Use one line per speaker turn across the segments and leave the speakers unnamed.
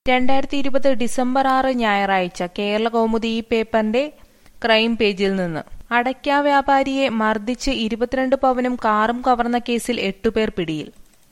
രണ്ടായിരത്തി ഇരുപത് ഡിസംബർ ആറ് ഞായറാഴ്ച കേരള കൗമുദി ഈ പേപ്പറിന്റെ ക്രൈം പേജിൽ നിന്ന് അടയ്ക്കാ വ്യാപാരിയെ മർദ്ദിച്ച് ഇരുപത്തിരണ്ട് പവനും കാറും കവർന്ന കേസിൽ എട്ടുപേർ പിടിയിൽ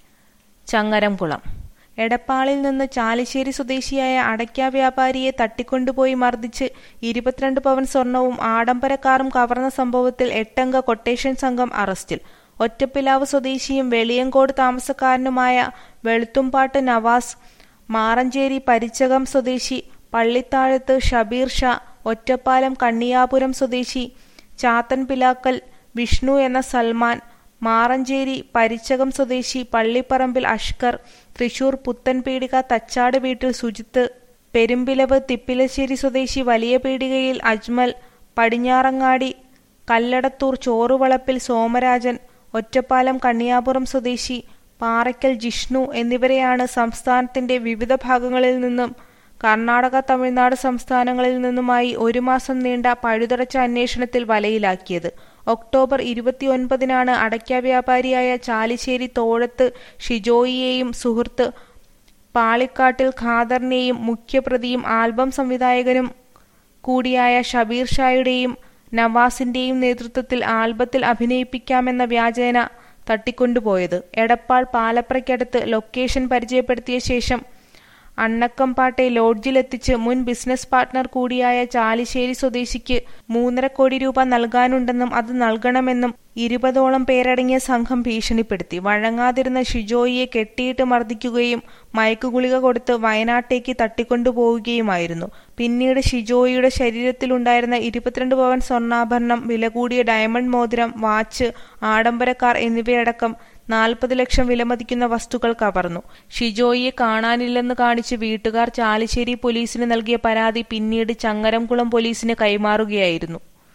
ചങ്ങരംകുളം എടപ്പാളിൽ നിന്ന് ചാലിശ്ശേരി സ്വദേശിയായ അടയ്ക്കാ വ്യാപാരിയെ തട്ടിക്കൊണ്ടുപോയി മർദ്ദിച്ച് ഇരുപത്തിരണ്ട് പവൻ സ്വർണവും ആഡംബര കാറും കവർന്ന സംഭവത്തിൽ എട്ടംഗ കൊട്ടേഷൻ സംഘം അറസ്റ്റിൽ ഒറ്റപ്പിലാവ് സ്വദേശിയും വെളിയങ്കോട് താമസക്കാരനുമായ വെളുത്തുംപാട്ട് നവാസ് മാറഞ്ചേരി പരിച്ചകം സ്വദേശി പള്ളിത്താഴത്ത് ഷബീർ ഷാ ഒറ്റപ്പാലം കണ്ണിയാപുരം സ്വദേശി ചാത്തൻ പിലാക്കൽ വിഷ്ണു എന്ന സൽമാൻ മാറഞ്ചേരി പരിച്ചകം സ്വദേശി പള്ളിപ്പറമ്പിൽ അഷ്കർ തൃശൂർ പുത്തൻപീടിക തച്ചാട് വീട്ടിൽ സുജിത്ത് പെരുമ്പിലവ് തിപ്പിലശ്ശേരി സ്വദേശി വലിയ പീടികയിൽ അജ്മൽ പടിഞ്ഞാറങ്ങാടി കല്ലടത്തൂർ ചോറുവളപ്പിൽ സോമരാജൻ ഒറ്റപ്പാലം കണ്ണിയാപുരം സ്വദേശി പാറയ്ക്കൽ ജിഷ്ണു എന്നിവരെയാണ് സംസ്ഥാനത്തിന്റെ വിവിധ ഭാഗങ്ങളിൽ നിന്നും കർണാടക തമിഴ്നാട് സംസ്ഥാനങ്ങളിൽ നിന്നുമായി ഒരു മാസം നീണ്ട പഴുതടച്ച അന്വേഷണത്തിൽ വലയിലാക്കിയത് ഒക്ടോബർ ഇരുപത്തിയൊൻപതിനാണ് അടയ്ക്ക വ്യാപാരിയായ ചാലിശ്ശേരി തോഴത്ത് ഷിജോയിയെയും സുഹൃത്ത് പാളിക്കാട്ടിൽ ഖാദറിനെയും മുഖ്യപ്രതിയും ആൽബം സംവിധായകനും കൂടിയായ ഷബീർ ഷായുടെയും നവാസിന്റെയും നേതൃത്വത്തിൽ ആൽബത്തിൽ അഭിനയിപ്പിക്കാമെന്ന വ്യാജേന തട്ടിക്കൊണ്ടുപോയത് എടപ്പാൾ പാലപ്രയ്ക്കടുത്ത് ലൊക്കേഷൻ പരിചയപ്പെടുത്തിയ ശേഷം അണ്ണക്കംപാട്ടെ ലോഡ്ജിലെത്തിച്ച് മുൻ ബിസിനസ് പാർട്ട്ണർ കൂടിയായ ചാലിശ്ശേരി സ്വദേശിക്ക് മൂന്നര കോടി രൂപ നൽകാനുണ്ടെന്നും അത് നൽകണമെന്നും ഇരുപതോളം പേരടങ്ങിയ സംഘം ഭീഷണിപ്പെടുത്തി വഴങ്ങാതിരുന്ന ഷിജോയിയെ കെട്ടിയിട്ട് മർദ്ദിക്കുകയും മയക്കുഗുളിക കൊടുത്ത് വയനാട്ടേക്ക് തട്ടിക്കൊണ്ടുപോവുകയുമായിരുന്നു പിന്നീട് ഷിജോയിയുടെ ശരീരത്തിലുണ്ടായിരുന്ന ഇരുപത്തിരണ്ട് പവൻ സ്വർണ്ണാഭരണം വില കൂടിയ ഡയമണ്ട് മോതിരം വാച്ച് ആഡംബര കാർ എന്നിവയടക്കം നാൽപ്പത് ലക്ഷം വിലമതിക്കുന്ന വസ്തുക്കൾ കവർന്നു ഷിജോയിയെ കാണാനില്ലെന്ന് കാണിച്ച് വീട്ടുകാർ ചാലിശ്ശേരി പോലീസിന് നൽകിയ പരാതി പിന്നീട് ചങ്ങരംകുളം പോലീസിന് കൈമാറുകയായിരുന്നു